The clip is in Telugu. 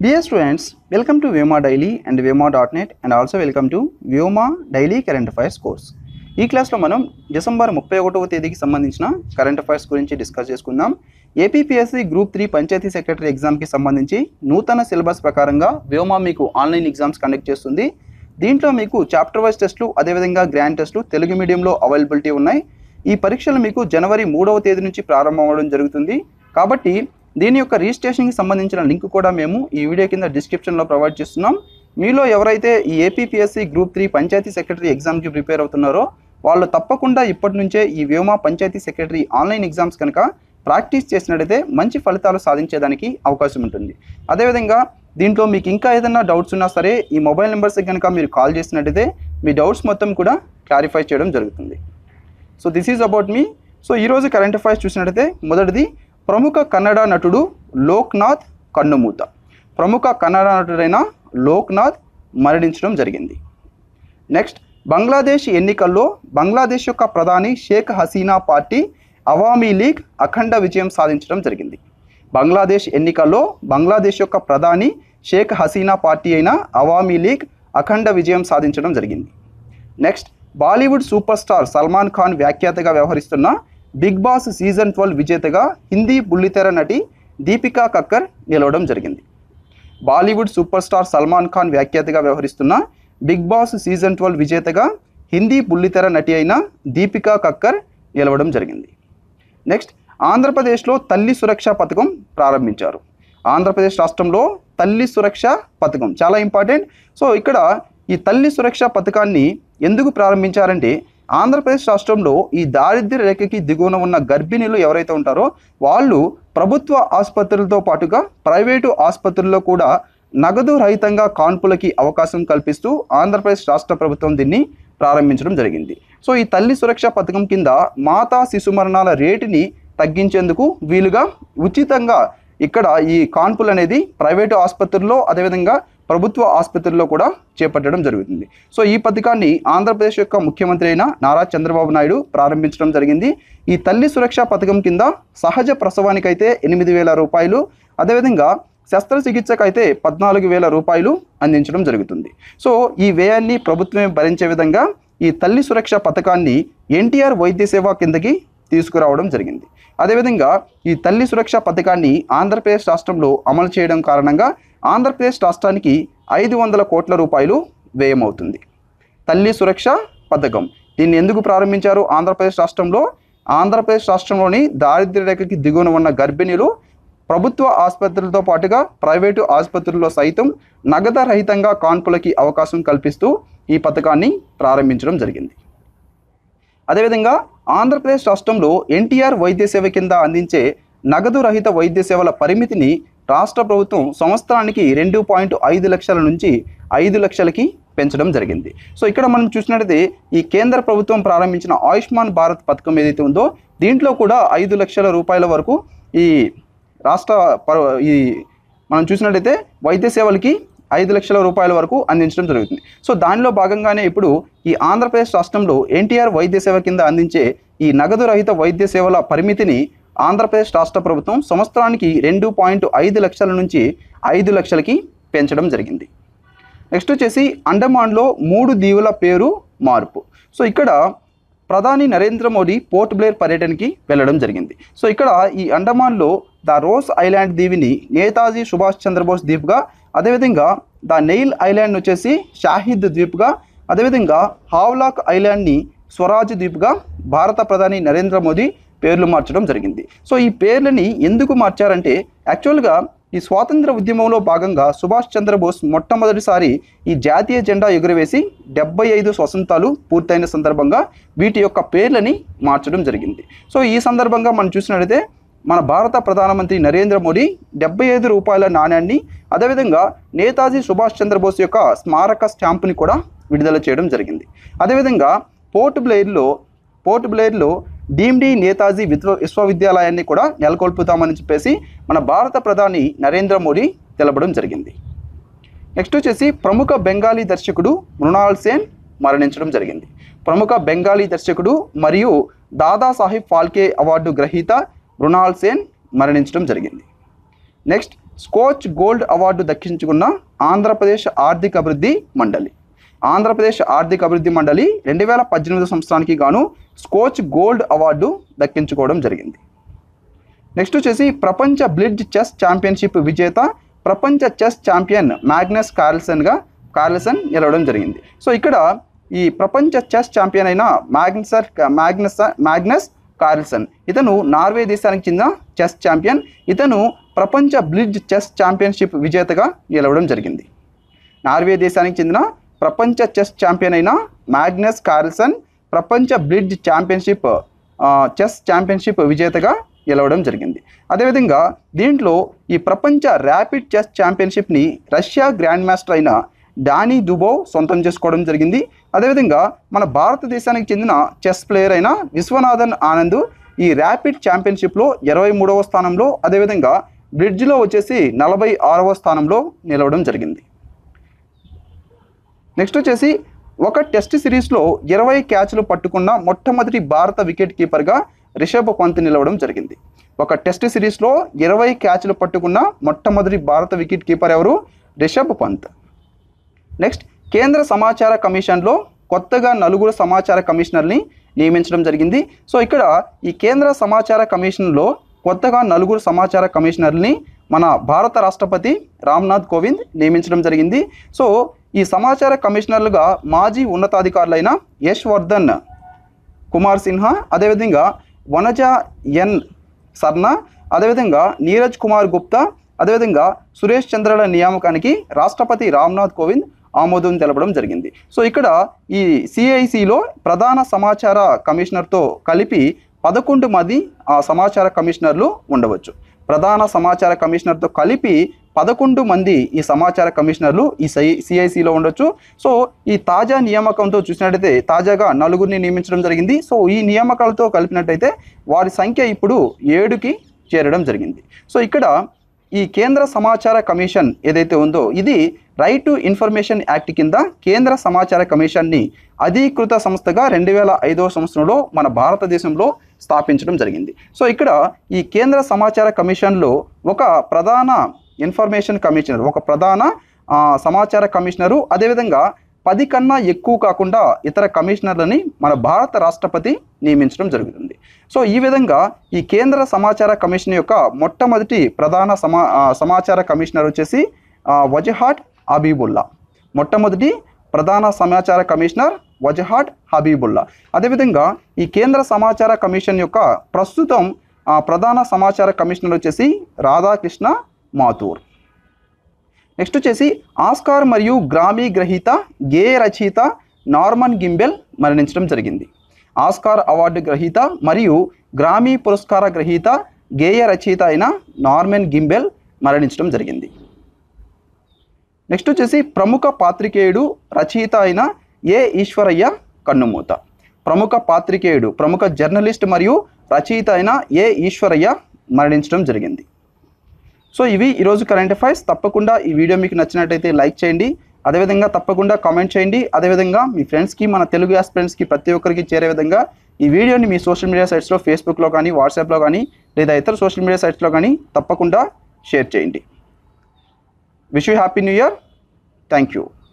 Dear students, welcome to Vyoma Daily and Vyoma.net and also welcome to Vyoma Daily Current Affairs course. ఈ క్లాస్లో మనం డిసెంబర్ ముప్పై ఒకటవ తేదీకి సంబంధించిన కరెంట్ అఫైర్స్ గురించి డిస్కస్ చేసుకుందాం APPSC group three panchayat secretary ఎగ్జామ్కి సంబంధించి నూతన సిలబస్ ప్రకారంగా వ్యోమా మీకు ఆన్లైన్ ఎగ్జామ్స్ కండక్ట్ చేస్తుంది దీంట్లో మీకు చాప్టర్ వైజ్ టెస్టులు అదేవిధంగా గ్రాండ్ టెస్టులు తెలుగు మీడియంలో అవైలబిలిటీ ఉన్నాయి ఈ పరీక్షలు మీకు జనవరి మూడవ తేదీ నుంచి ప్రారంభం అవ్వడం జరుగుతుంది కాబట్టి దీని యొక్క రిజిస్ట్రేషన్కి సంబంధించిన లింక్ కూడా మేము ఈ వీడియో కింద డిస్క్రిప్షన్లో ప్రొవైడ్ చేస్తున్నాం మీలో ఎవరైతే ఈ APPSC group three panchayat secretary ఎగ్జామ్కి ప్రిపేర్ అవుతున్నారో వాళ్ళు తప్పకుండా ఇప్పటి నుంచే ఈ Vyoma panchayat secretary online exams కనుక ప్రాక్టీస్ చేసినట్టయితే మంచి ఫలితాలు సాధించేదానికి అవకాశం ఉంటుంది అదేవిధంగా దీంట్లో మీకు ఇంకా ఏదైనా డౌట్స్ ఉన్నా సరే ఈ మొబైల్ నెంబర్స్కి కనుక మీరు కాల్ చేసినట్టయితే మీ డౌట్స్ మొత్తం కూడా క్లారిఫై చేయడం జరుగుతుంది సో దిస్ ఈజ్ అబౌట్ మీ సో ఈరోజు కరెంట్ అఫైర్స్ చూసినట్టయితే మొదటిది ప్రముఖ కన్నడ నటుడు లోక్నాథ్ కన్నుమూత ప్రముఖ కన్నడ నటుడైన లోక్నాథ్ మరణించడం జరిగింది నెక్స్ట్ బంగ్లాదేశ్ ఎన్నికల్లో బంగ్లాదేశ్ యొక్క ప్రధాని షేక్ హసీనా పార్టీ అవామీ లీగ్ అఖండ విజయం సాధించడం జరిగింది బంగ్లాదేశ్ ఎన్నికల్లో బంగ్లాదేశ్ యొక్క ప్రధాని షేక్ హసీనా పార్టీ అయిన అవామీ లీగ్ అఖండ విజయం సాధించడం జరిగింది next Bollywood super star Salman Khan వ్యాఖ్యాతగా వ్యవహరిస్తున్న బిగ్ బాస్ సీజన్ ట్వెల్వ్ విజేతగా హిందీ బుల్లితెర నటి దీపికా కక్కర్ నిలవడం జరిగింది Bollywood super star Salman Khan వ్యాఖ్యాతగా వ్యవహరిస్తున్న బిగ్ బాస్ సీజన్ ట్వెల్వ్ విజేతగా హిందీ బుల్లితెర నటి అయిన దీపికా కక్కర్ నిలవడం జరిగింది నెక్స్ట్ ఆంధ్రప్రదేశ్లో తల్లి సురక్ష పథకం ప్రారంభించారు ఆంధ్రప్రదేశ్ రాష్ట్రంలో తల్లి సురక్ష పథకం చాలా ఇంపార్టెంట్ సో ఇక్కడ ఈ తల్లి సురక్ష పథకాన్ని ఎందుకు ప్రారంభించారంటే ఆంధ్రప్రదేశ్ రాష్ట్రంలో ఈ దారిద్ర్య రేఖకి దిగువన ఉన్న గర్భిణీలు ఎవరైతే ఉంటారో వాళ్ళు ప్రభుత్వ ఆసుపత్రులతో పాటుగా ప్రైవేటు ఆసుపత్రుల్లో కూడా నగదు రహితంగా కాన్పులకి అవకాశం కల్పిస్తూ ఆంధ్రప్రదేశ్ రాష్ట్ర ప్రభుత్వం దీన్ని ప్రారంభించడం జరిగింది సో ఈ తల్లి సురక్ష పథకం కింద మాతా శిశు మరణాల రేటుని తగ్గించేందుకు వీలుగా ఉచితంగా ఇక్కడ ఈ కాన్పులు అనేది ప్రైవేటు ఆసుపత్రుల్లో అదేవిధంగా ప్రభుత్వ ఆసుపత్రుల్లో కూడా చేపట్టడం జరుగుతుంది సో ఈ పథకాన్ని ఆంధ్రప్రదేశ్ యొక్క ముఖ్యమంత్రి అయిన నారా చంద్రబాబు నాయుడు ప్రారంభించడం జరిగింది ఈ తల్లి సురక్ష పథకం కింద సహజ ప్రసవానికైతే ఎనిమిది వేల రూపాయలు అదేవిధంగా శస్త్రచికిత్సకైతే పద్నాలుగు వేల రూపాయలు అందించడం జరుగుతుంది సో ఈ వ్యయాన్ని ప్రభుత్వమే భరించే విధంగా ఈ తల్లి సురక్ష పథకాన్ని ఎన్టీఆర్ వైద్య సేవ కిందకి తీసుకురావడం జరిగింది అదేవిధంగా ఈ తల్లి సురక్ష పథకాన్ని ఆంధ్రప్రదేశ్ రాష్ట్రంలో అమలు చేయడం కారణంగా ఆంధ్రప్రదేశ్ రాష్ట్రానికి ఐదు వందల కోట్ల రూపాయలు వ్యయమవుతుంది తల్లి సురక్ష పథకం దీన్ని ఎందుకు ప్రారంభించారు ఆంధ్రప్రదేశ్ రాష్ట్రంలో ఆంధ్రప్రదేశ్ రాష్ట్రంలోని దారిద్ర్య రేఖకి దిగువన ఉన్న గర్భిణీలు ప్రభుత్వ ఆసుపత్రులతో పాటుగా ప్రైవేటు ఆసుపత్రుల్లో సైతం నగద రహితంగా కాన్పులకి అవకాశం కల్పిస్తూ ఈ పథకాన్ని ప్రారంభించడం జరిగింది అదేవిధంగా ఆంధ్రప్రదేశ్ రాష్ట్రంలో ఎన్టీఆర్ వైద్య సేవ కింద అందించే నగదు రహిత వైద్య సేవల పరిమితిని రాష్ట్ర ప్రభుత్వం సంవత్సరానికి రెండు పాయింట్ ఐదు లక్షల నుంచి ఐదు లక్షలకి పెంచడం జరిగింది సో ఇక్కడ మనం చూసినట్లయితే ఈ కేంద్ర ప్రభుత్వం ప్రారంభించిన ఆయుష్మాన్ భారత్ పథకం ఏదైతే ఉందో దీంట్లో కూడా ఐదు లక్షల రూపాయల వరకు ఈ రాష్ట్ర ప- ఈ మనం చూసినట్టయితే వైద్య సేవలకి ఐదు లక్షల రూపాయల వరకు అందించడం జరుగుతుంది సో దానిలో భాగంగానే ఇప్పుడు ఈ ఆంధ్రప్రదేశ్ రాష్ట్రంలో ఎన్టీఆర్ వైద్య సేవ కింద అందించే ఈ నగదు రహిత వైద్య సేవల పరిమితిని ఆంధ్రప్రదేశ్ రాష్ట్ర ప్రభుత్వం సంవత్సరానికి రెండు పాయింట్ ఐదు లక్షల నుంచి ఐదు లక్షలకి పెంచడం జరిగింది నెక్స్ట్ వచ్చేసి అండమాన్లో మూడు దీవుల పేరు మార్పు సో ఇక్కడ ప్రధాని నరేంద్ర మోడీ పోర్ట్ బ్లేర్ పర్యటనకి వెళ్ళడం జరిగింది సో ఇక్కడ ఈ అండమాన్లో ద రోస్ ఐలాండ్ దీవిని నేతాజీ సుభాష్ చంద్రబోస్ ద్వీప్గా అదేవిధంగా ద నెయిల్ ఐలాండ్ వచ్చేసి షాహిద్ ద్వీప్గా అదేవిధంగా హావ్లాక్ ఐలాండ్ని స్వరాజ్ ద్వీప్గా భారత ప్రధాని నరేంద్ర మోదీ పేర్లు మార్చడం జరిగింది సో ఈ పేర్లని ఎందుకు మార్చారంటే యాక్చువల్గా ఈ స్వాతంత్ర ఉద్యమంలో భాగంగా సుభాష్ చంద్రబోస్ మొట్టమొదటిసారి ఈ జాతీయ జెండా ఎగురవేసి డెబ్బై ఐదు స్వతంత్రాలు పూర్తయిన సందర్భంగా వీటి యొక్క పేర్లని మార్చడం జరిగింది సో ఈ సందర్భంగా మనం చూసినట్లయితే మన భారత ప్రధానమంత్రి నరేంద్ర మోడీ డెబ్బై ఐదు రూపాయల నాణ్యాన్ని అదేవిధంగా నేతాజీ సుభాష్ చంద్రబోస్ యొక్క స్మారక స్టాంపుని కూడా విడుదల చేయడం జరిగింది అదేవిధంగా పోర్ట్ బ్లెయిర్లో పోర్ట్ బ్లెయిర్లో డీమ్డీ నేతాజీ విశ్వ విశ్వవిద్యాలయాన్ని కూడా నెలకొల్పుతామని చెప్పేసి మన భారత ప్రధాని నరేంద్ర మోడీ తెలపడం జరిగింది నెక్స్ట్ వచ్చేసి ప్రముఖ బెంగాలీ దర్శకుడు మృణాల్ సేన్ మరణించడం జరిగింది ప్రముఖ బెంగాలీ దర్శకుడు మరియు దాదాసాహిబ్ ఫాల్కే అవార్డు గ్రహీత మృణాల్ సేన్ మరణించడం జరిగింది నెక్స్ట్ స్కోచ్ గోల్డ్ అవార్డు దక్కించుకున్న ఆంధ్రప్రదేశ్ ఆర్థిక అభివృద్ధి మండలి ఆంధ్రప్రదేశ్ ఆర్థిక అభివృద్ధి మండలి రెండు వేల పద్దెనిమిది సంవత్సరానికి గాను స్కోచ్ గోల్డ్ అవార్డు దక్కించుకోవడం జరిగింది నెక్స్ట్ వచ్చేసి ప్రపంచ బ్లిడ్జ్ చెస్ ఛాంపియన్షిప్ విజేత ప్రపంచ చెస్ ఛాంపియన్ మ్యాగ్నస్ కార్ల్సన్గా కార్ల్సన్ నిలవడం జరిగింది సో ఇక్కడ ఈ ప్రపంచ చెస్ ఛాంపియన్ అయిన మ్యాగ్నసర్ మ్యాగ్నస్ మ్యాగ్నస్ కార్ల్సన్ ఇతను నార్వే దేశానికి చెందిన చెస్ ఛాంపియన్ ఇతను ప్రపంచ బ్లిడ్జ్ చెస్ ఛాంపియన్షిప్ విజేతగా నిలవడం జరిగింది నార్వే దేశానికి చెందిన ప్రపంచ చెస్ ఛాంపియన్ అయిన మ్యాగ్నస్ కార్ల్సన్ ప్రపంచ బ్లిడ్జ్ ఛాంపియన్షిప్ ఆ, చెస్ ఛాంపియన్షిప్ విజేతగా గెలవడం జరిగింది అదేవిధంగా దీంట్లో ఈ ప్రపంచ ర్యాపిడ్ చెస్ ఛాంపియన్షిప్ని రష్యా గ్రాండ్ మాస్టర్ అయిన డానీ దుబో సొంతం చేసుకోవడం జరిగింది అదేవిధంగా మన భారతదేశానికి చెందిన చెస్ ప్లేయర్ అయిన విశ్వనాథన్ ఆనంద్ ఈ ర్యాపిడ్ ఛాంపియన్షిప్లో ఇరవై మూడవ స్థానంలో అదేవిధంగా బ్రిడ్జ్లో వచ్చేసి నలభై ఆరవ స్థానంలో నిలవడం జరిగింది నెక్స్ట్ వచ్చేసి ఒక టెస్ట్ సిరీస్లో ఇరవై క్యాచ్లు పట్టుకున్న మొట్టమొదటి భారత వికెట్ కీపర్గా రిషబ్ పంత్ నిలవడం జరిగింది ఒక టెస్ట్ సిరీస్లో ఇరవై క్యాచ్లు పట్టుకున్న మొట్టమొదటి భారత వికెట్ కీపర్ ఎవరు రిషబ్ పంత్ నెక్స్ట్ కేంద్ర సమాచార కమిషన్లో కొత్తగా నలుగురు సమాచార కమిషనర్ని నియమించడం జరిగింది సో ఇక్కడ ఈ కేంద్ర సమాచార కమిషన్లో కొత్తగా నలుగురు సమాచార కమిషనర్ని మన భారత రాష్ట్రపతి రామ్నాథ్ కోవింద్ నియమించడం జరిగింది సో ఈ సమాచార కమిషనర్లుగా మాజీ ఉన్నతాధికారులైన యశ్ వర్ధన్ కుమార్ సిన్హా అదేవిధంగా వనజ ఎన్ సర్నా అదేవిధంగా నీరజ్ కుమార్ గుప్తా అదేవిధంగా సురేష్ చంద్రల నియామకానికి రాష్ట్రపతి రామ్నాథ్ కోవింద్ ఆమోదం తెలపడం జరిగింది సో ఇక్కడ ఈ సిఐసిలో ప్రధాన సమాచార కమిషనర్తో కలిపి పదకొండు మంది ఆ సమాచార కమిషనర్లు ఉండవచ్చు ప్రధాన సమాచార కమిషనర్తో కలిపి పదకొండు మంది ఈ సమాచార కమిషనర్లు ఈ సై సిఐసిలో ఉండొచ్చు సో ఈ తాజా నియామకంతో చూసినట్టయితే తాజాగా నలుగురిని నియమించడం జరిగింది సో ఈ నియామకాలతో కలిపినట్టయితే వారి సంఖ్య ఇప్పుడు ఏడుకి చేరడం జరిగింది సో ఇక్కడ ఈ కేంద్ర సమాచార కమిషన్ ఏదైతే ఉందో ఇది రైట్ టు ఇన్ఫర్మేషన్ యాక్ట్ కింద కేంద్ర సమాచార కమిషన్ని అధీకృత సంస్థగా రెండు వేల ఐదవ సంవత్సరంలో మన భారతదేశంలో స్థాపించడం జరిగింది సో ఇక్కడ ఈ కేంద్ర సమాచార కమిషన్లో ఒక ప్రధాన ఇన్ఫర్మేషన్ కమిషనర్ ఒక ప్రధాన ఆ, సమాచార కమిషనరు అదేవిధంగా పది కన్నా ఎక్కువ కాకుండా ఇతర కమిషనర్లని మన భారత రాష్ట్రపతి నియమించడం జరుగుతుంది సో ఈ విధంగా ఈ కేంద్ర సమాచార కమిషన్ యొక్క మొట్టమొదటి ప్రధాన సమా ఆ, సమాచార కమిషనర్ వచ్చేసి ఆ, వజహాట్ హబీబుల్లా మొట్టమొదటి ప్రధాన సమాచార కమిషనర్ వజహాట్ హబీబుల్లా అదేవిధంగా ఈ కేంద్ర సమాచార కమిషన్ యొక్క ప్రస్తుతం ఆ, ప్రధాన సమాచార కమిషనర్ వచ్చేసి రాధాకృష్ణ మాథూర్ నెక్స్ట్ వచ్చేసి ఆస్కార్ మరియు గ్రామీ గ్రహీత గేయ రచయిత నార్మన్ గింబెల్ మరణించడం జరిగింది ఆస్కార్ అవార్డు గ్రహీత మరియు గ్రామీ పురస్కార గ్రహీత గేయ రచయిత అయిన నార్మన్ గింబెల్ మరణించడం జరిగింది నెక్స్ట్ వచ్చేసి ప్రముఖ పాత్రికేయుడు రచయిత అయిన ఏ ఈశ్వరయ్య కన్నుమూత ప్రముఖ పాత్రికేయుడు ప్రముఖ జర్నలిస్ట్ మరియు రచయిత అయిన ఏ ఈశ్వరయ్య మరణించడం జరిగింది సో ఇవి ఈరోజు కరెంట్ అఫైర్స్ తప్పకుండా ఈ వీడియో మీకు నచ్చినట్టయితే లైక్ చేయండి అదేవిధంగా తప్పకుండా కామెంట్ చేయండి అదేవిధంగా మీ ఫ్రెండ్స్కి మన తెలుగు ఫ్రెండ్స్కి ప్రతి ఒక్కరికి చేరే విధంగా ఈ వీడియోని మీ సోషల్ మీడియా సైట్స్లో ఫేస్బుక్లో కానీ వాట్సాప్లో కానీ లేదా ఇతర సోషల్ మీడియా సైట్స్లో కానీ తప్పకుండా షేర్ చేయండి wish you happy new year thank you